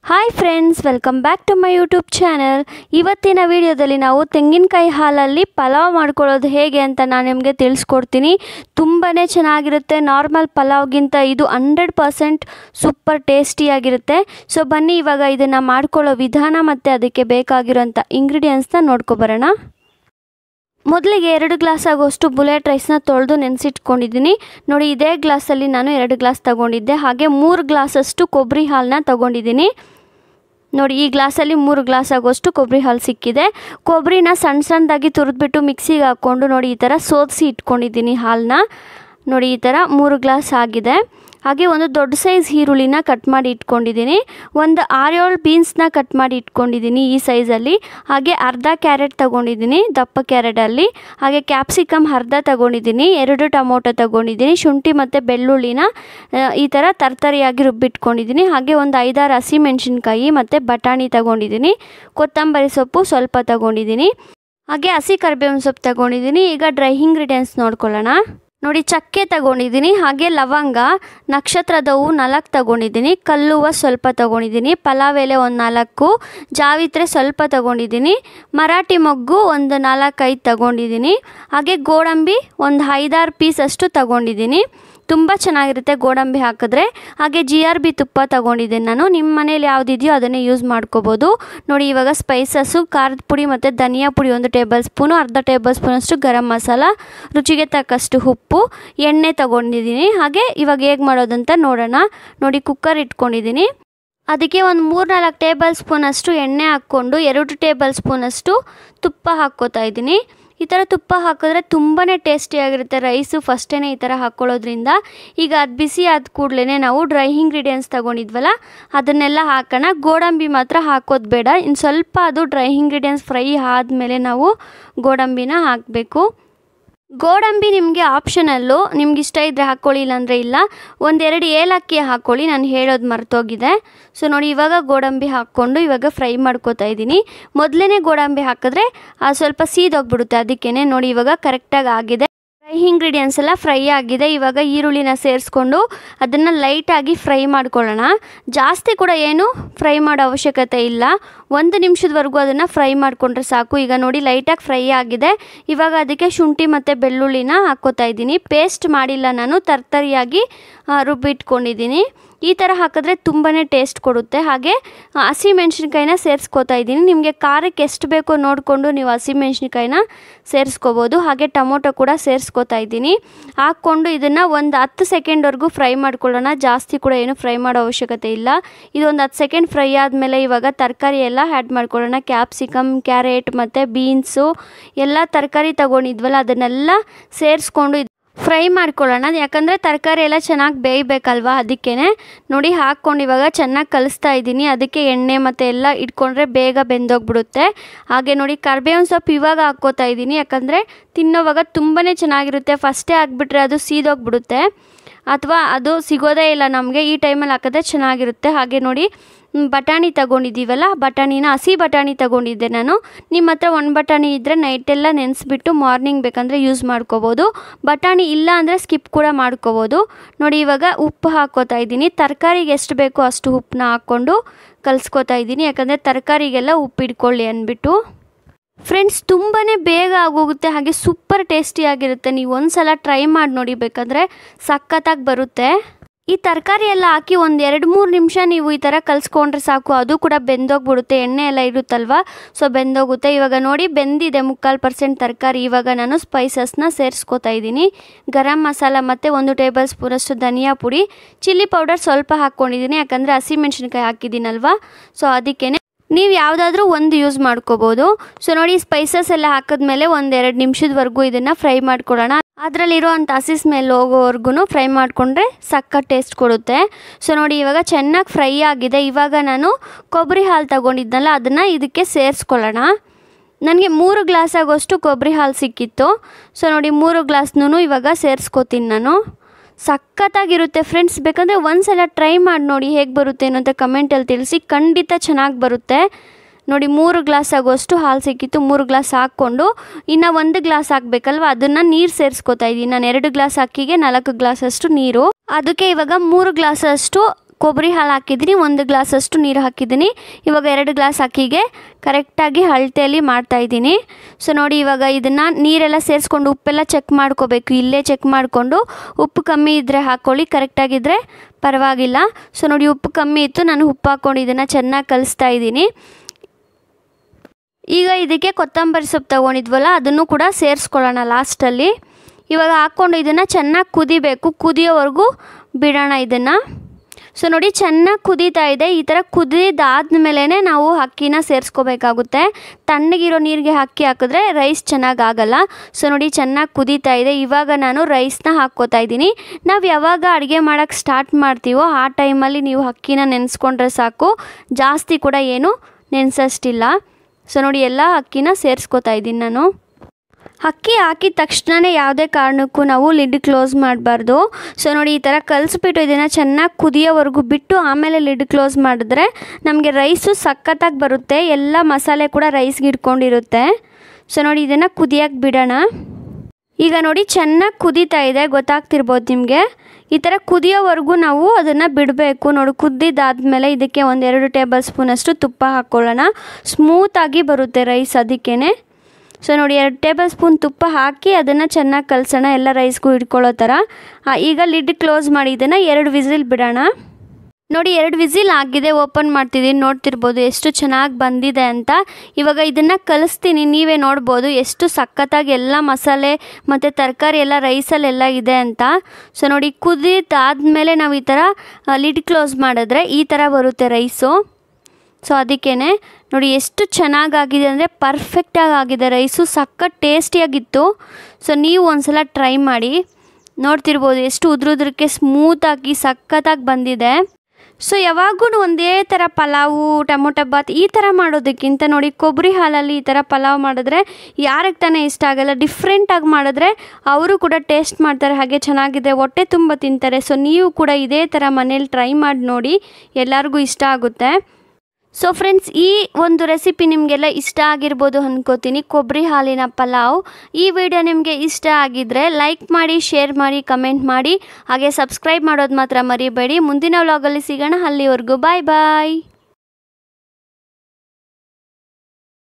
hi friends welcome back to my YouTube channel ಇವತ್ತಿನ ವಿಡಿಯೋದಲ್ಲಿ ನಾವು ತೆಂಗಿನಕಾಯಿ ಹಾಲಲ್ಲಿ ಪಲಾವ್ ಮಾಡ್ಕೊಳ್ಳೋದು ಹೇಗೆ ಅಂತ ನಾನು ನಿಮಗೆ ತಿಳಿಸ್ಕೊಡ್ತೀನಿ ತುಂಬಾ ಚೆನ್ನಾಗಿರುತ್ತೆ ನಾರ್ಮಲ್ ಪಲಾವ್ಗಿಂತ ಇದು ಹಂಡ್ರೆಡ್ ಪರ್ಸೆಂಟ್ ಸೂಪರ್ ಟೇಸ್ಟಿಯಾಗಿರುತ್ತೆ ಸೊ ಬನ್ನಿ ಇವಾಗ ಇದನ್ನು ಮಾಡ್ಕೊಳ್ಳೋ ವಿಧಾನ ಮತ್ತು ಅದಕ್ಕೆ ಬೇಕಾಗಿರೋಂಥ ಇಂಗ್ರೀಡಿಯೆಂಟ್ಸ್ನ ನೋಡ್ಕೊಬರೋಣ ಮೊದಲಿಗೆ ಎರಡು ಗ್ಲಾಸ್ ಆಗೋಷ್ಟು ಬುಲೆಟ್ ರೈಸ್ನ ತೊಳೆದು ನೆನೆಸಿಟ್ಕೊಂಡಿದ್ದೀನಿ ನೋಡಿ ಇದೇ ಗ್ಲಾಸಲ್ಲಿ ನಾನು ಎರಡು ಗ್ಲಾಸ್ ತಗೊಂಡಿದ್ದೆ ಹಾಗೆ ಮೂರು ಗ್ಲಾಸಷ್ಟು ಕೊಬ್ಬರಿ ಹಾಲನ್ನ ತಗೊಂಡಿದ್ದೀನಿ ನೋಡಿ ಈ ಗ್ಲಾಸಲ್ಲಿ ಮೂರು ಗ್ಲಾಸ್ ಆಗೋಷ್ಟು ಕೊಬ್ಬರಿ ಹಾಲು ಸಿಕ್ಕಿದೆ ಕೊಬ್ಬರಿನ ಸಣ್ಣ ಸಣ್ಣದಾಗಿ ತುರಿದ್ಬಿಟ್ಟು ಮಿಕ್ಸಿಗೆ ಹಾಕ್ಕೊಂಡು ನೋಡಿ ಈ ಥರ ಸೋದಿಸಿ ಇಟ್ಕೊಂಡಿದ್ದೀನಿ ಹಾಲನ್ನ ನೋಡಿ ಈ ಥರ ಮೂರು ಗ್ಲಾಸ್ ಆಗಿದೆ ಹಾಗೆ ಒಂದು ದೊಡ್ಡ ಸೈಜ್ ಈರುಳ್ಳಿನ ಕಟ್ ಮಾಡಿ ಇಟ್ಕೊಂಡಿದ್ದೀನಿ ಒಂದು ಆರೇಳು ಬೀನ್ಸ್ನ ಕಟ್ ಮಾಡಿ ಇಟ್ಕೊಂಡಿದ್ದೀನಿ ಈ ಸೈಜಲ್ಲಿ ಹಾಗೆ ಅರ್ಧ ಕ್ಯಾರೆಟ್ ತಗೊಂಡಿದ್ದೀನಿ ದಪ್ಪ ಕ್ಯಾರೆಟಲ್ಲಿ ಹಾಗೆ ಕ್ಯಾಪ್ಸಿಕಮ್ ಅರ್ಧ ತಗೊಂಡಿದ್ದೀನಿ ಎರಡು ಟೊಮೊಟೊ ತಗೊಂಡಿದ್ದೀನಿ ಶುಂಠಿ ಮತ್ತು ಬೆಳ್ಳುಳ್ಳಿನ ಆ, ಈ ಥರ ತರ್ತರಿಯಾಗಿ ರುಬ್ಬಿಟ್ಕೊಂಡಿದ್ದೀನಿ ಹಾಗೆ ಒಂದು ಐದಾರು ಹಸಿಮೆಣಸಿನ್ಕಾಯಿ ಮತ್ತು ಬಟಾಣಿ ತಗೊಂಡಿದ್ದೀನಿ ಕೊತ್ತಂಬರಿ ಸೊಪ್ಪು ಸ್ವಲ್ಪ ತಗೊಂಡಿದ್ದೀನಿ ಹಾಗೆ ಹಸಿ ಕರಿಬೇವಿನ ಸೊಪ್ಪು ತಗೊಂಡಿದ್ದೀನಿ ಈಗ ಡ್ರೈ ಇಂಗ್ರೀಡಿಯೆಂಟ್ಸ್ ನೋಡ್ಕೊಳ್ಳೋಣ ನೋಡಿ ಚಕ್ಕೆ ತಗೊಂಡಿದ್ದೀನಿ ಹಾಗೆ ಲವಂಗ ನಕ್ಷತ್ರದ ಹೂವು ನಾಲ್ಕು ತಗೊಂಡಿದ್ದೀನಿ ಕಲ್ಲುವ ಸ್ವಲ್ಪ ತಗೊಂಡಿದ್ದೀನಿ ಪಲಾವ್ ಎಲೆ ಒಂದು ನಾಲ್ಕು ಜಾವಿತ್ರೆ ಸ್ವಲ್ಪ ತಗೊಂಡಿದ್ದೀನಿ ಮರಾಠಿ ಮೊಗ್ಗು ಒಂದು ನಾಲ್ಕೈದು ತಗೊಂಡಿದ್ದೀನಿ ಹಾಗೆ ಗೋಡಂಬಿ ಒಂದು ಐದಾರು ಪೀಸ್ ಅಷ್ಟು ತಗೊಂಡಿದ್ದೀನಿ ತುಂಬ ಚೆನ್ನಾಗಿರುತ್ತೆ ಗೋಡಂಬಿ ಹಾಕಿದ್ರೆ ಹಾಗೆ ಜಿ ಆರ್ ಬಿ ತುಪ್ಪ ತಗೊಂಡಿದ್ದೀನಿ ನಾನು ನಿಮ್ಮ ಮನೇಲಿ ಯಾವುದಿದೆಯೋ ಅದನ್ನೇ ಯೂಸ್ ಮಾಡ್ಕೋಬೋದು ನೋಡಿ ಇವಾಗ ಸ್ಪೈಸಸ್ಸು ಖಾರದ ಪುಡಿ ಮತ್ತು ಧನಿಯಾ ಪುಡಿ ಒಂದು ಟೇಬಲ್ ಸ್ಪೂನು ಅರ್ಧ ಟೇಬಲ್ ಸ್ಪೂನಷ್ಟು ಗರಂ ಮಸಾಲ ರುಚಿಗೆ ತಕ್ಕಷ್ಟು ಉಪ್ಪು ಎಣ್ಣೆ ತಗೊಂಡಿದ್ದೀನಿ ಹಾಗೆ ಇವಾಗ ಹೇಗೆ ಮಾಡೋದಂತ ನೋಡೋಣ ನೋಡಿ ಕುಕ್ಕರ್ ಇಟ್ಕೊಂಡಿದ್ದೀನಿ ಅದಕ್ಕೆ ಒಂದು ಮೂರು ನಾಲ್ಕು ಟೇಬಲ್ ಸ್ಪೂನಷ್ಟು ಎಣ್ಣೆ ಹಾಕ್ಕೊಂಡು ಎರಡು ಟೇಬಲ್ ಸ್ಪೂನಷ್ಟು ತುಪ್ಪ ಹಾಕ್ಕೋತಾ ಇದ್ದೀನಿ ಈ ಥರ ತುಪ್ಪ ಹಾಕಿದ್ರೆ ತುಂಬಾ ಟೇಸ್ಟಿಯಾಗಿರುತ್ತೆ ರೈಸು ಫಸ್ಟೇ ಈ ಥರ ಹಾಕ್ಕೊಳ್ಳೋದ್ರಿಂದ ಈಗ ಅದು ಬಿಸಿ ಆದ ಕೂಡಲೇ ನಾವು ಡ್ರೈ ಇಂಗ್ರೀಡಿಯೆಂಟ್ಸ್ ತೊಗೊಂಡಿದ್ವಲ್ಲ ಅದನ್ನೆಲ್ಲ ಹಾಕೋಣ ಗೋಡಂಬಿ ಮಾತ್ರ ಹಾಕೋದು ಬೇಡ ಇನ್ನು ಸ್ವಲ್ಪ ಅದು ಡ್ರೈ ಇಂಗ್ರೀಡಿಯೆಂಟ್ಸ್ ಫ್ರೈ ಆದಮೇಲೆ ನಾವು ಗೋಡಂಬಿನ ಹಾಕಬೇಕು ಗೋಡಂಬಿ ನಿಮಗೆ ಆಪ್ಷನಲ್ಲು ನಿಮ್ಗೆ ಇಷ್ಟ ಇದ್ದರೆ ಹಾಕ್ಕೊಳ್ಳಿ ಇಲ್ಲಾಂದರೆ ಇಲ್ಲ ಒಂದೆರಡು ಏಲಕ್ಕಿ ಹಾಕ್ಕೊಳ್ಳಿ ನಾನು ಹೇಳೋದು ಮರ್ತೋಗಿದೆ ಸೊ ನೋಡಿ ಇವಾಗ ಗೋಡಂಬಿ ಹಾಕ್ಕೊಂಡು ಇವಾಗ ಫ್ರೈ ಮಾಡ್ಕೋತಾ ಇದ್ದೀನಿ ಮೊದಲೇ ಗೋಡಂಬಿ ಹಾಕಿದ್ರೆ ಆ ಸ್ವಲ್ಪ ಸೀದೋಗ್ಬಿಡುತ್ತೆ ಅದಕ್ಕೇ ನೋಡಿ ಇವಾಗ ಕರೆಕ್ಟಾಗಿ ಆಗಿದೆ ಡ್ರೈ ಇಂಗ್ರೀಡಿಯೆಂಟ್ಸ್ ಎಲ್ಲ ಫ್ರೈ ಆಗಿದೆ ಇವಾಗ ಈರುಳ್ಳಿನ ಸೇರಿಸ್ಕೊಂಡು ಅದನ್ನು ಲೈಟಾಗಿ ಫ್ರೈ ಮಾಡ್ಕೊಳ್ಳೋಣ ಜಾಸ್ತಿ ಕೂಡ ಏನು ಫ್ರೈ ಮಾಡೋ ಅವಶ್ಯಕತೆ ಇಲ್ಲ ಒಂದು ನಿಮಿಷದವರೆಗೂ ಅದನ್ನು ಫ್ರೈ ಮಾಡಿಕೊಂಡ್ರೆ ಸಾಕು ಈಗ ನೋಡಿ ಲೈಟಾಗಿ ಫ್ರೈ ಆಗಿದೆ ಇವಾಗ ಅದಕ್ಕೆ ಶುಂಠಿ ಮತ್ತು ಬೆಳ್ಳುಳ್ಳಿನ ಹಾಕ್ಕೋತಾ ಇದ್ದೀನಿ ಪೇಸ್ಟ್ ಮಾಡಿಲ್ಲ ನಾನು ತರ್ತರಿಯಾಗಿ ಆ, ರುಬ್ಬಿಟ್ಕೊಂಡಿದ್ದೀನಿ ಈ ಥರ ಹಾಕಿದ್ರೆ ತುಂಬಾ ಟೇಸ್ಟ್ ಕೊಡುತ್ತೆ ಹಾಗೆ ಆ, ಹಸಿಮೆಣ್ಸಿನ್ಕಾಯಿನ ಸೇರಿಸ್ಕೋತಾ ಇದ್ದೀನಿ ನಿಮಗೆ ಖಾರಕ್ಕೆ ಎಷ್ಟು ಬೇಕೋ ನೋಡಿಕೊಂಡು ನೀವು ಹಸಿಮೆಣ್ಸಿನ್ಕಾಯಿನ ಸೇರಿಸ್ಕೋಬೋದು ಹಾಗೆ ಟೊಮೊಟೊ ಕೂಡ ಸೇರಿಸ್ಕೋತಾ ಇದ್ದೀನಿ ಹಾಕ್ಕೊಂಡು ಇದನ್ನು ಒಂದು ಹತ್ತು ಸೆಕೆಂಡ್ವರೆಗೂ ಫ್ರೈ ಮಾಡ್ಕೊಳ್ಳೋಣ ಜಾಸ್ತಿ ಕೂಡ ಏನು ಫ್ರೈ ಮಾಡೋ ಅವಶ್ಯಕತೆ ಇಲ್ಲ ಇದೊಂದು ಹತ್ತು ಸೆಕೆಂಡ್ ಫ್ರೈ ಆದಮೇಲೆ ಇವಾಗ ತರಕಾರಿ ಎಲ್ಲ ಆ್ಯಡ್ ಮಾಡ್ಕೊಳ್ಳೋಣ ಕ್ಯಾಪ್ಸಿಕಮ್ ಕ್ಯಾರೆಟ್ ಮತ್ತು ಬೀನ್ಸು ಎಲ್ಲ ತರಕಾರಿ ತಗೊಂಡಿದ್ವಲ್ಲ ಅದನ್ನೆಲ್ಲ ಸೇರಿಸ್ಕೊಂಡು ಫ್ರೈ ಮಾಡ್ಕೊಳ್ಳೋಣ ಯಾಕಂದರೆ ತರಕಾರಿ ಎಲ್ಲ ಚೆನ್ನಾಗಿ ಬೇಯಬೇಕಲ್ವಾ ಅದಕ್ಕೇ ನೋಡಿ ಹಾಕ್ಕೊಂಡು ಇವಾಗ ಚೆನ್ನಾಗಿ ಕಲಿಸ್ತಾ ಇದ್ದೀನಿ ಅದಕ್ಕೆ ಎಣ್ಣೆ ಮತ್ತು ಎಲ್ಲ ಇಟ್ಕೊಂಡ್ರೆ ಬೇಗ ಬೆಂದೋಗ್ಬಿಡುತ್ತೆ ಹಾಗೆ ನೋಡಿ ಕರ್ಬೇವಿನ ಸೊಪ್ಪು ಇವಾಗ ಹಾಕ್ಕೋತಾ ಇದ್ದೀನಿ ಯಾಕಂದರೆ ತಿನ್ನೋವಾಗ ತುಂಬಾ ಚೆನ್ನಾಗಿರುತ್ತೆ ಫಸ್ಟೇ ಹಾಕ್ಬಿಟ್ರೆ ಅದು ಸೀದೋಗ್ಬಿಡುತ್ತೆ ಅಥವಾ ಅದು ಸಿಗೋದೇ ಇಲ್ಲ ನಮಗೆ ಈ ಟೈಮಲ್ಲಿ ಹಾಕಿದ್ರೆ ಚೆನ್ನಾಗಿರುತ್ತೆ ಹಾಗೆ ನೋಡಿ ಮ್, ಬಟಾಣಿ ತಗೊಂಡಿದ್ದೀವಲ್ಲ ಬಟಾಣಿನ ಹಸಿ ಬಟಾಣಿ ತಗೊಂಡಿದ್ದೆ ನಾನು ನಿಮ್ಮ ಹತ್ರ ಒಂದು ಬಟಾಣಿ ಇದ್ದರೆ ನೈಟೆಲ್ಲ ನೆನೆಸ್ಬಿಟ್ಟು ಮಾರ್ನಿಂಗ್ ಬೇಕಂದರೆ ಯೂಸ್ ಮಾಡ್ಕೋಬೋದು ಬಟಾಣಿ ಇಲ್ಲ ಅಂದರೆ ಸ್ಕಿಪ್ ಕೂಡ ಮಾಡ್ಕೋಬೋದು ನೋಡಿ ಇವಾಗ ಉಪ್ಪು ಹಾಕ್ಕೋತಾ ಇದ್ದೀನಿ ತರಕಾರಿಗೆ ಎಷ್ಟು ಬೇಕೋ ಅಷ್ಟು ಉಪ್ಪನ್ನ ಹಾಕ್ಕೊಂಡು ಕಲಿಸ್ಕೋತಾ ಇದ್ದೀನಿ ಯಾಕಂದರೆ ತರಕಾರಿಗೆಲ್ಲ ಉಪ್ಪು ಇಟ್ಕೊಳ್ಳಿ ಅಂದ್ಬಿಟ್ಟು ಫ್ರೆಂಡ್ಸ್ ತುಂಬಾ ಬೇಗ ಆಗೋಗುತ್ತೆ ಹಾಗೆ ಸೂಪರ್ ಟೇಸ್ಟಿಯಾಗಿರುತ್ತೆ ನೀವು ಒಂದು ಸಲ ಟ್ರೈ ಮಾಡಿ ನೋಡಿ ಬೇಕಾದರೆ ಸಖತ್ತಾಗಿ ಬರುತ್ತೆ ಈ ತರಕಾರಿ ಎಲ್ಲ ಹಾಕಿ ಒಂದು ಎರಡು ಮೂರು ನಿಮಿಷ ನೀವು ಈ ಥರ ಕಲಿಸ್ಕೊಂಡ್ರೆ ಸಾಕು ಅದು ಕೂಡ ಬೆಂದೋಗ್ಬಿಡುತ್ತೆ ಎಣ್ಣೆ ಎಲ್ಲ ಇರುತ್ತಲ್ವ ಸೊ ಬೆಂದೋಗುತ್ತೆ ಇವಾಗ ನೋಡಿ ಬೆಂದಿದೆ ಮುಕ್ಕಾಲು ಪರ್ಸೆಂಟ್ ತರಕಾರಿ ಇವಾಗ ನಾನು ಸ್ಪೈಸಸ್ನ ಸೇರಿಸ್ಕೋತಾ ಇದ್ದೀನಿ ಗರಂ ಮಸಾಲ ಮತ್ತು ಒಂದು ಟೇಬಲ್ ಸ್ಪೂನಷ್ಟು ಧನಿಯಾ ಪುಡಿ ಚಿಲ್ಲಿ ಪೌಡರ್ ಸ್ವಲ್ಪ ಹಾಕ್ಕೊಂಡಿದ್ದೀನಿ ಯಾಕಂದರೆ ಹಸಿಮೆಣ್ಸಿನ್ಕಾಯಿ ಹಾಕಿದ್ದೀನಲ್ವ ಸೊ ಅದಕ್ಕೇ ನೀವು ಯಾವುದಾದ್ರೂ ಒಂದು ಯೂಸ್ ಮಾಡ್ಕೋಬೋದು ಸೊ ನೋಡಿ ಸ್ಪೈಸಸ್ ಎಲ್ಲ ಹಾಕಿದ್ಮೇಲೆ ಒಂದೆರಡು ನಿಮಿಷದವರೆಗೂ ಇದನ್ನು ಫ್ರೈ ಮಾಡ್ಕೊಳ್ಳೋಣ ಅದರಲ್ಲಿರೋ ಅಂಥ ಹಸಿ ಸ್ಮೆಲ್ ಹೋಗೋವರೆಗೂ ಫ್ರೈ ಮಾಡಿಕೊಂಡ್ರೆ ಸಕ್ಕ ಟೇಸ್ಟ್ ಕೊಡುತ್ತೆ ಸೊ ನೋಡಿ ಇವಾಗ ಚೆನ್ನಾಗಿ ಫ್ರೈ ಆಗಿದೆ ಇವಾಗ ನಾನು ಕೊಬ್ಬರಿ ಹಾಲು ತಗೊಂಡಿದ್ನಲ್ಲ ಅದನ್ನು ಇದಕ್ಕೆ ಸೇರಿಸ್ಕೊಳ್ಳೋಣ ನನಗೆ ಮೂರು ಗ್ಲಾಸ್ ಆಗೋಷ್ಟು ಕೊಬ್ಬರಿ ಹಾಲು ಸಿಕ್ಕಿತ್ತು ಸೊ ನೋಡಿ ಮೂರು ಗ್ಲಾಸ್ನೂ ಇವಾಗ ಸೇರಿಸ್ಕೋತೀನಿ ನಾನು ಸಖತ್ತಾಗಿರುತ್ತೆ ಫ್ರೆಂಡ್ಸ್ ಬೇಕಂದರೆ ಒಂದ್ಸಲ ಟ್ರೈ ಮಾಡಿ ನೋಡಿ ಹೇಗೆ ಬರುತ್ತೆ ಅನ್ನೋ ಅಂತ ಕಮೆಂಟಲ್ಲಿ ತಿಳಿಸಿ ಖಂಡಿತ ಚೆನ್ನಾಗಿ ಬರುತ್ತೆ ನೋಡಿ ಮೂರು ಗ್ಲಾಸ್ ಆಗೋಷ್ಟು ಹಾಲು ಸಿಕ್ಕಿತ್ತು ಮೂರು ಗ್ಲಾಸ್ ಹಾಕ್ಕೊಂಡು ಇನ್ನು ಒಂದು ಗ್ಲಾಸ್ ಹಾಕಬೇಕಲ್ವ ಅದನ್ನು ನೀರು ಸೇರಿಸ್ಕೊತಾ ಇದ್ದೀನಿ ನಾನು ಎರಡು ಗ್ಲಾಸ್ ಅಕ್ಕಿಗೆ ನಾಲ್ಕು ಗ್ಲಾಸಷ್ಟು ನೀರು ಅದಕ್ಕೆ ಇವಾಗ ಮೂರು ಗ್ಲಾಸಷ್ಟು ಕೊಬ್ಬರಿ ಹಾಲು ಹಾಕಿದ್ದೀನಿ ಒಂದು ಗ್ಲಾಸಷ್ಟು ನೀರು ಹಾಕಿದ್ದೀನಿ ಇವಾಗ ಎರಡು ಗ್ಲಾಸ್ ಅಕ್ಕಿಗೆ ಕರೆಕ್ಟಾಗಿ ಅಳತೆಯಲ್ಲಿ ಮಾಡ್ತಾಯಿದ್ದೀನಿ ಸೊ ನೋಡಿ ಇವಾಗ ಇದನ್ನು ನೀರೆಲ್ಲ ಸೇರಿಸ್ಕೊಂಡು ಉಪ್ಪೆಲ್ಲ ಚೆಕ್ ಮಾಡ್ಕೋಬೇಕು ಇಲ್ಲೇ ಚೆಕ್ ಮಾಡಿಕೊಂಡು ಉಪ್ಪು ಕಮ್ಮಿ ಇದ್ದರೆ ಹಾಕ್ಕೊಳ್ಳಿ ಕರೆಕ್ಟಾಗಿದ್ದರೆ ಪರವಾಗಿಲ್ಲ ಸೊ ನೋಡಿ ಉಪ್ಪು ಕಮ್ಮಿ ಇತ್ತು ನಾನು ಉಪ್ಪು ಹಾಕ್ಕೊಂಡು ಇದನ್ನು ಚೆನ್ನಾಗಿ ಕಲಿಸ್ತಾ ಇದ್ದೀನಿ ಈಗ ಇದಕ್ಕೆ ಕೊತ್ತಂಬರಿ ಸೊಪ್ಪು ತೊಗೊಂಡಿದ್ವಲ್ಲ ಅದನ್ನು ಕೂಡ ಸೇರಿಸ್ಕೊಳ್ಳೋಣ ಲಾಸ್ಟಲ್ಲಿ ಇವಾಗ ಹಾಕ್ಕೊಂಡು ಇದನ್ನು ಚೆನ್ನಾಗಿ ಕುದಿಬೇಕು ಕುದಿಯೋವರೆಗೂ ಬಿಡೋಣ ಇದನ್ನು ಸೊ ನೋಡಿ ಚೆನ್ನಾಗಿ ಕುದೀತಾ ಇದೆ ಈ ಥರ ಕುದಿದಾದ್ಮೇಲೆ ನಾವು ಅಕ್ಕಿನ ಸೇರಿಸ್ಕೋಬೇಕಾಗುತ್ತೆ ತಣ್ಣಗಿರೋ ನೀರಿಗೆ ಅಕ್ಕಿ ಹಾಕಿದ್ರೆ ರೈಸ್ ಚೆನ್ನಾಗಿ ಆಗಲ್ಲ ಸೊ ನೋಡಿ ಚೆನ್ನಾಗಿ ಕುದೀತಾ ಇದೆ ಇವಾಗ ನಾನು ರೈಸ್ನ ಹಾಕ್ಕೋತಾ ಇದ್ದೀನಿ ನಾವು ಯಾವಾಗ ಅಡುಗೆ ಮಾಡೋಕ್ಕೆ ಸ್ಟಾರ್ಟ್ ಮಾಡ್ತೀವೋ ಆ ಟೈಮಲ್ಲಿ ನೀವು ಅಕ್ಕಿನ ನೆನೆಸ್ಕೊಂಡ್ರೆ ಸಾಕು ಜಾಸ್ತಿ ಕೂಡ ಏನು ನೆನೆಸೋಷ್ಟಿಲ್ಲ ಸೊ ನೋಡಿ ಎಲ್ಲ ಅಕ್ಕಿನ ಸೇರಿಸ್ಕೋತಾ ಇದ್ದೀನಿ ನಾನು ಅಕ್ಕಿ ಹಾಕಿದ ತಕ್ಷಣವೇ ಯಾವುದೇ ಕಾರಣಕ್ಕೂ ನಾವು ಲಿಡ್ ಕ್ಲೋಸ್ ಮಾಡಬಾರ್ದು ಸೊ ನೋಡಿ ಈ ಥರ ಕಲಿಸ್ಬಿಟ್ಟು ಇದನ್ನು ಚೆನ್ನಾಗಿ ಕುದಿಯೋವರೆಗೂ ಬಿಟ್ಟು ಆಮೇಲೆ ಲಿಡ್ ಕ್ಲೋಸ್ ಮಾಡಿದ್ರೆ ನಮಗೆ ರೈಸು ಸಖತ್ತಾಗಿ ಬರುತ್ತೆ ಎಲ್ಲ ಮಸಾಲೆ ಕೂಡ ರೈಸ್ಗೆ ಇಟ್ಕೊಂಡಿರುತ್ತೆ ಸೊ ನೋಡಿ ಇದನ್ನು ಕುದಿಯೋಕ್ಕೆ ಬಿಡೋಣ ಈಗ ನೋಡಿ ಚೆನ್ನಾಗಿ ಕುದೀತಾ ಇದೆ ಗೊತ್ತಾಗ್ತಿರ್ಬೋದು ನಿಮಗೆ ಈ ಥರ ಕುದಿಯೋವರೆಗೂ ನಾವು ಅದನ್ನು ಬಿಡಬೇಕು ನೋಡಿ ಕುದ್ದಿದ್ದಾದಮೇಲೆ ಇದಕ್ಕೆ ಒಂದೆರಡು ಟೇಬಲ್ ಸ್ಪೂನಷ್ಟು ತುಪ್ಪ ಹಾಕ್ಕೊಳ್ಳೋಣ ಸ್ಮೂತಾಗಿ ಬರುತ್ತೆ ರೈಸ್ ಅದಕ್ಕೇ ಸೊ ನೋಡಿ ಎರಡು ಟೇಬಲ್ ಸ್ಪೂನ್ ತುಪ್ಪ ಹಾಕಿ ಅದನ್ನು ಚೆನ್ನಾಗಿ ಕಲಸೋಣ ಎಲ್ಲ ರೈಸ್ಗೂ ಇಟ್ಕೊಳ್ಳೋ ಥರ ಈಗ ಲಿಡ್ ಕ್ಲೋಸ್ ಮಾಡಿ ಇದನ್ನು ಎರಡು ವಿಸಿಲ್ ಬಿಡೋಣ ನೋಡಿ ಎರಡು ವಿಸಿಲ್ ಆಗಿದೆ ಓಪನ್ ಮಾಡ್ತಿದ್ದೀನಿ ನೋಡ್ತಿರ್ಬೋದು ಎಷ್ಟು ಚೆನ್ನಾಗಿ ಬಂದಿದೆ ಅಂತ ಇವಾಗ ಇದನ್ನು ಕಲಿಸ್ತೀನಿ ನೀವೇ ನೋಡ್ಬೋದು ಎಷ್ಟು ಸಖತ್ತಾಗಿ ಎಲ್ಲ ಮಸಾಲೆ ಮತ್ತು ತರಕಾರಿ ಎಲ್ಲ ರೈಸಲ್ಲೆಲ್ಲ ಇದೆ ಅಂತ ಸೊ ನೋಡಿ ಕುದಿದಾದ್ಮೇಲೆ ನಾವು ಈ ಥರ ಲಿಡ್ ಕ್ಲೋಸ್ ಮಾಡಿದ್ರೆ ಈ ಥರ ಬರುತ್ತೆ ರೈಸು ಸೊ ಅದಕ್ಕೇ ನೋಡಿ ಎಷ್ಟು ಚೆನ್ನಾಗಾಗಿದೆ ಅಂದರೆ ಪರ್ಫೆಕ್ಟಾಗಿ ಆಗಿದೆ ರೈಸು ಸಖತ್ ಟೇಸ್ಟಿಯಾಗಿತ್ತು ಸೊ ನೀವು ಒಂದ್ಸಲ ಟ್ರೈ ಮಾಡಿ ನೋಡ್ತಿರ್ಬೋದು ಎಷ್ಟು ಉದ್ರುದ್ರಕ್ಕೆ ಸ್ಮೂತಾಗಿ ಸಖತ್ತಾಗಿ ಬಂದಿದೆ ಸೊ ಯಾವಾಗೂ ಒಂದೇ ಥರ ಪಲಾವು ಟೊಮೊಟೊ ಬಾತ್ ಈ ಥರ ಮಾಡೋದಕ್ಕಿಂತ ನೋಡಿ ಕೊಬ್ಬರಿ ಹಾಲಲ್ಲಿ ಈ ಥರ ಪಲಾವ್ ಮಾಡಿದ್ರೆ ಯಾರಿಗೆ ತಾನೇ ಇಷ್ಟ ಆಗಲ್ಲ ಡಿಫ್ರೆಂಟಾಗಿ ಮಾಡಿದ್ರೆ ಅವರು ಕೂಡ ಟೇಸ್ಟ್ ಮಾಡ್ತಾರೆ ಹಾಗೆ ಚೆನ್ನಾಗಿದೆ ಹೊಟ್ಟೆ ತುಂಬ ತಿಂತಾರೆ ಸೊ ನೀವು ಕೂಡ ಇದೇ ಥರ ಮನೇಲಿ ಟ್ರೈ ಮಾಡಿ ನೋಡಿ ಎಲ್ಲರಿಗೂ ಇಷ್ಟ ಆಗುತ್ತೆ ಸೊ ಫ್ರೆಂಡ್ಸ್ ಈ ಒಂದು ರೆಸಿಪಿ ನಿಮಗೆಲ್ಲ ಇಷ್ಟ ಆಗಿರ್ಬೋದು ಅಂದ್ಕೋತೀನಿ ಕೊಬ್ಬರಿ ಹಾಲಿನ ಪಲಾವ್ ಈ ವಿಡಿಯೋ ನಿಮಗೆ ಇಷ್ಟ ಆಗಿದ್ದರೆ ಲೈಕ್ ಮಾಡಿ ಶೇರ್ ಮಾಡಿ ಕಮೆಂಟ್ ಮಾಡಿ ಹಾಗೆ ಸಬ್ಸ್ಕ್ರೈಬ್ ಮಾಡೋದು ಮಾತ್ರ ಮರಿಬೇಡಿ ಮುಂದಿನ ವ್ಲಾಗಲ್ಲಿ ಸಿಗೋಣ ಅಲ್ಲಿವರೆಗೂ ಬಾಯ್ ಬಾಯ್